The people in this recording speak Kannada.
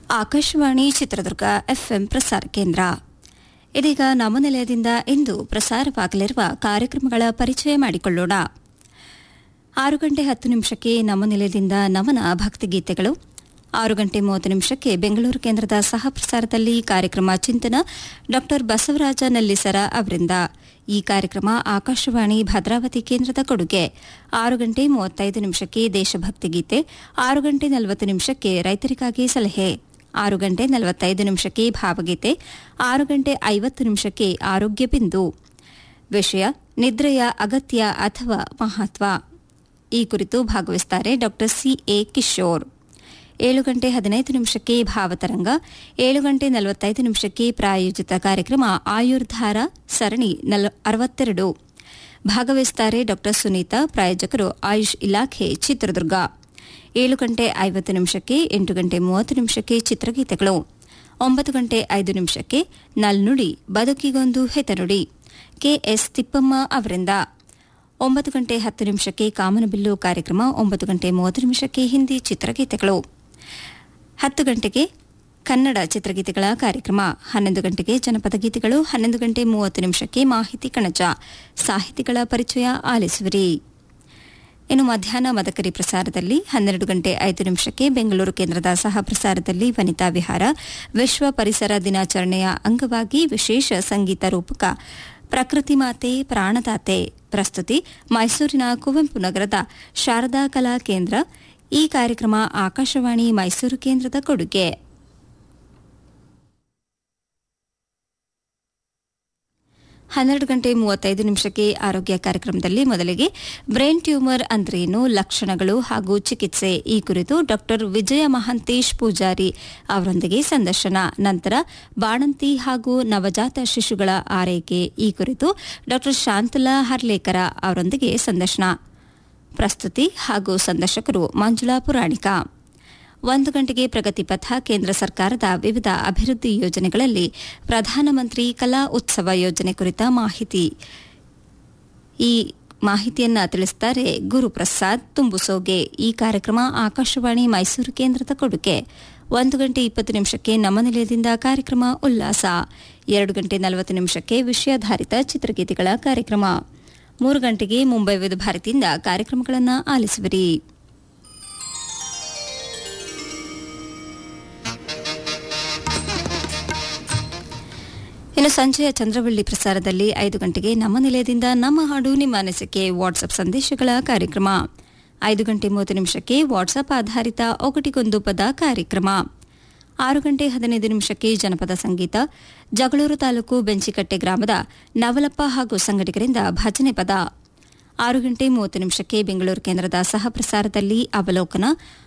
ಆಕಾಶವಾಣಿ ಚಿತ್ರದುರ್ಗ ಎಫ್ಎಂ ಪ್ರಸಾರ ಕೇಂದ್ರ ಇದೀಗ ನಮ್ಮ ನಿಲಯದಿಂದ ಇಂದು ಪ್ರಸಾರವಾಗಲಿರುವ ಕಾರ್ಯಕ್ರಮಗಳ ಪರಿಚಯ ಮಾಡಿಕೊಳ್ಳೋಣ ಆರು ಗಂಟೆ ಹತ್ತು ನಿಮಿಷಕ್ಕೆ ನಮ್ಮ ನಿಲಯದಿಂದ ನಮನ ಭಕ್ತಿಗೀತೆಗಳು ಆರು ಗಂಟೆ ಮೂವತ್ತು ನಿಮಿಷಕ್ಕೆ ಬೆಂಗಳೂರು ಕೇಂದ್ರದ ಸಹ ಪ್ರಸಾರದಲ್ಲಿ ಕಾರ್ಯಕ್ರಮ ಚಿಂತನ ಡಾ ಬಸವರಾಜ ನಲ್ಲಿಸರ ಅವರಿಂದ ಈ ಕಾರ್ಯಕ್ರಮ ಆಕಾಶವಾಣಿ ಭದ್ರಾವತಿ ಕೇಂದ್ರದ ಕೊಡುಗೆ ಆರು ಗಂಟೆ ಮೂವತ್ತೈದು ನಿಮಿಷಕ್ಕೆ ದೇಶಭಕ್ತಿ ಗೀತೆ ಆರು ಗಂಟೆ ನಲವತ್ತು ನಿಮಿಷಕ್ಕೆ ರೈತರಿಗಾಗಿ ಸಲಹೆ ಆರು ಗಂಟೆ ನಲವತ್ತೈದು ನಿಮಿಷಕ್ಕೆ ಭಾವಗೀತೆ ಆರು ಗಂಟೆ ಐವತ್ತು ನಿಮಿಷಕ್ಕೆ ಆರೋಗ್ಯ ಬಿಂದು ವಿಷಯ ನಿದ್ರೆಯ ಅಗತ್ಯ ಅಥವಾ ಮಹತ್ವ ಈ ಕುರಿತು ಭಾಗವಹಿಸುತ್ತಾರೆ ಡಾ ಸಿಎ ಕಿಶೋರ್ ಏಳು ಗಂಟೆ ಹದಿನೈದು ನಿಮಿಷಕ್ಕೆ ಭಾವತರಂಗ ಏಳು ಗಂಟೆ ನಲವತ್ತೈದು ನಿಮಿಷಕ್ಕೆ ಪ್ರಾಯೋಜಿತ ಕಾರ್ಯಕ್ರಮ ಆಯುರ್ಧಾರ ಸರಣಿ ಅರವತ್ತೆರಡು ಭಾಗವಹಿಸುತ್ತಾರೆ ಡಾ ಸುನೀತಾ ಪ್ರಾಯೋಜಕರು ಆಯುಷ್ ಇಲಾಖೆ ಚಿತ್ರದುರ್ಗ ಏಳು ಗಂಟೆ ಐವತ್ತು ನಿಮಿಷಕ್ಕೆ ಎಂಟು ಗಂಟೆ ಮೂವತ್ತು ನಿಮಿಷಕ್ಕೆ ಚಿತ್ರಗೀತೆಗಳು ಒಂಬತ್ತು ಗಂಟೆ ಐದು ನಿಮಿಷಕ್ಕೆ ನಲ್ನುಡಿ ಬದುಕಿಗೊಂದು ಹೆತನುಡಿ ಕೆಎಸ್ ತಿಪ್ಪಮ್ಮ ಅವರಿಂದ ಒಂಬತ್ತು ಗಂಟೆ ಹತ್ತು ನಿಮಿಷಕ್ಕೆ ಕಾಮನಬಿಲ್ಲು ಕಾರ್ಯಕ್ರಮ ಒಂಬತ್ತು ಗಂಟೆ ಮೂವತ್ತು ನಿಮಿಷಕ್ಕೆ ಹಿಂದಿ ಚಿತ್ರಗೀತೆಗಳು ಹತ್ತು ಗಂಟೆಗೆ ಕನ್ನಡ ಚಿತ್ರಗೀತೆಗಳ ಕಾರ್ಯಕ್ರಮ ಹನ್ನೊಂದು ಗಂಟೆಗೆ ಜನಪದ ಗೀತೆಗಳು ಹನ್ನೊಂದು ಗಂಟೆ ಮೂವತ್ತು ನಿಮಿಷಕ್ಕೆ ಮಾಹಿತಿ ಕಣಜ ಸಾಹಿತಿಗಳ ಪರಿಚಯ ಆಲಿಸುವಿರಿ ಇನ್ನು ಮಧ್ಯಾಹ್ನ ಮದಕರಿ ಪ್ರಸಾರದಲ್ಲಿ ಹನ್ನೆರಡು ಗಂಟೆ ಐದು ನಿಮಿಷಕ್ಕೆ ಬೆಂಗಳೂರು ಕೇಂದ್ರದ ಸಹ ಪ್ರಸಾರದಲ್ಲಿ ವನಿತಾ ವಿಹಾರ ವಿಶ್ವ ಪರಿಸರ ದಿನಾಚರಣೆಯ ಅಂಗವಾಗಿ ವಿಶೇಷ ಸಂಗೀತ ರೂಪಕ ಪ್ರಕೃತಿ ಮಾತೆ ಪ್ರಾಣದಾತೆ ಪ್ರಸ್ತುತಿ ಮೈಸೂರಿನ ಕುವೆಂಪು ನಗರದ ಶಾರದಾ ಕಲಾ ಕೇಂದ್ರ ಈ ಕಾರ್ಯಕ್ರಮ ಆಕಾಶವಾಣಿ ಮೈಸೂರು ಕೇಂದ್ರದ ಕೊಡುಗೆ ಹನ್ನೆರಡು ಗಂಟೆ ಮೂವತ್ತೈದು ನಿಮಿಷಕ್ಕೆ ಆರೋಗ್ಯ ಕಾರ್ಯಕ್ರಮದಲ್ಲಿ ಮೊದಲಿಗೆ ಬ್ರೈನ್ ಟ್ಯೂಮರ್ ಅಂದ್ರೇನು ಲಕ್ಷಣಗಳು ಹಾಗೂ ಚಿಕಿತ್ಸೆ ಈ ಕುರಿತು ಡಾ ವಿಜಯ ಮಹಾಂತೇಶ್ ಪೂಜಾರಿ ಅವರೊಂದಿಗೆ ಸಂದರ್ಶನ ನಂತರ ಬಾಣಂತಿ ಹಾಗೂ ನವಜಾತ ಶಿಶುಗಳ ಆರೈಕೆ ಈ ಕುರಿತು ಡಾ ಶಾಂತಲಾ ಹರ್ಲೇಕರ ಅವರೊಂದಿಗೆ ಸಂದರ್ಶನ ಪ್ರಸ್ತುತಿ ಹಾಗೂ ಸಂದರ್ಶಕರು ಮಂಜುಳಾ ಪುರಾಣಿಕ ಒಂದು ಗಂಟೆಗೆ ಪ್ರಗತಿ ಪಥ ಕೇಂದ್ರ ಸರ್ಕಾರದ ವಿವಿಧ ಅಭಿವೃದ್ಧಿ ಯೋಜನೆಗಳಲ್ಲಿ ಪ್ರಧಾನಮಂತ್ರಿ ಕಲಾ ಉತ್ಸವ ಯೋಜನೆ ಕುರಿತ ಮಾಹಿತಿ ಈ ಮಾಹಿತಿಯನ್ನ ತಿಳಿಸುತ್ತಾರೆ ಗುರುಪ್ರಸಾದ್ ತುಂಬುಸೋಗೆ ಈ ಕಾರ್ಯಕ್ರಮ ಆಕಾಶವಾಣಿ ಮೈಸೂರು ಕೇಂದ್ರದ ಕೊಡುಗೆ ಒಂದು ಗಂಟೆ ಇಪ್ಪತ್ತು ನಿಮಿಷಕ್ಕೆ ನಮ್ಮ ನಿಲಯದಿಂದ ಕಾರ್ಯಕ್ರಮ ಉಲ್ಲಾಸ ಎರಡು ಗಂಟೆ ನಲವತ್ತು ನಿಮಿಷಕ್ಕೆ ವಿಷಯಾಧಾರಿತ ಚಿತ್ರಗೀತೆಗಳ ಕಾರ್ಯಕ್ರಮ ಮೂರು ಗಂಟೆಗೆ ಮುಂಬೈ ವಿವಿಧ ಭಾರತಿಯಿಂದ ಕಾರ್ಯಕ್ರಮಗಳನ್ನು ಆಲಿಸುವಿರಿ ಇನ್ನು ಸಂಜೆಯ ಚಂದ್ರವಳ್ಳಿ ಪ್ರಸಾರದಲ್ಲಿ ಐದು ಗಂಟೆಗೆ ನಮ್ಮ ನಿಲಯದಿಂದ ನಮ್ಮ ಹಾಡು ನಿಮ್ಮ ಅನಿಸಿಕೆ ವಾಟ್ಸ್ಆಪ್ ಸಂದೇಶಗಳ ಕಾರ್ಯಕ್ರಮ ಐದು ಗಂಟೆ ಮೂವತ್ತು ನಿಮಿಷಕ್ಕೆ ವಾಟ್ಸ್ಆಪ್ ಆಧಾರಿತ ಒಗಟಿಗೊಂದು ಪದ ಕಾರ್ಯಕ್ರಮ ಆರು ಗಂಟೆ ಹದಿನೈದು ನಿಮಿಷಕ್ಕೆ ಜನಪದ ಸಂಗೀತ ಜಗಳೂರು ತಾಲೂಕು ಬೆಂಚಿಕಟ್ಟೆ ಗ್ರಾಮದ ನವಲಪ್ಪ ಹಾಗೂ ಸಂಘಟಕರಿಂದ ಭಜನೆ ಪದ ಆರು ಗಂಟೆ ಮೂವತ್ತು ನಿಮಿಷಕ್ಕೆ ಬೆಂಗಳೂರು ಕೇಂದ್ರದ ಸಹ ಪ್ರಸಾರದಲ್ಲಿ ಅವಲೋಕನ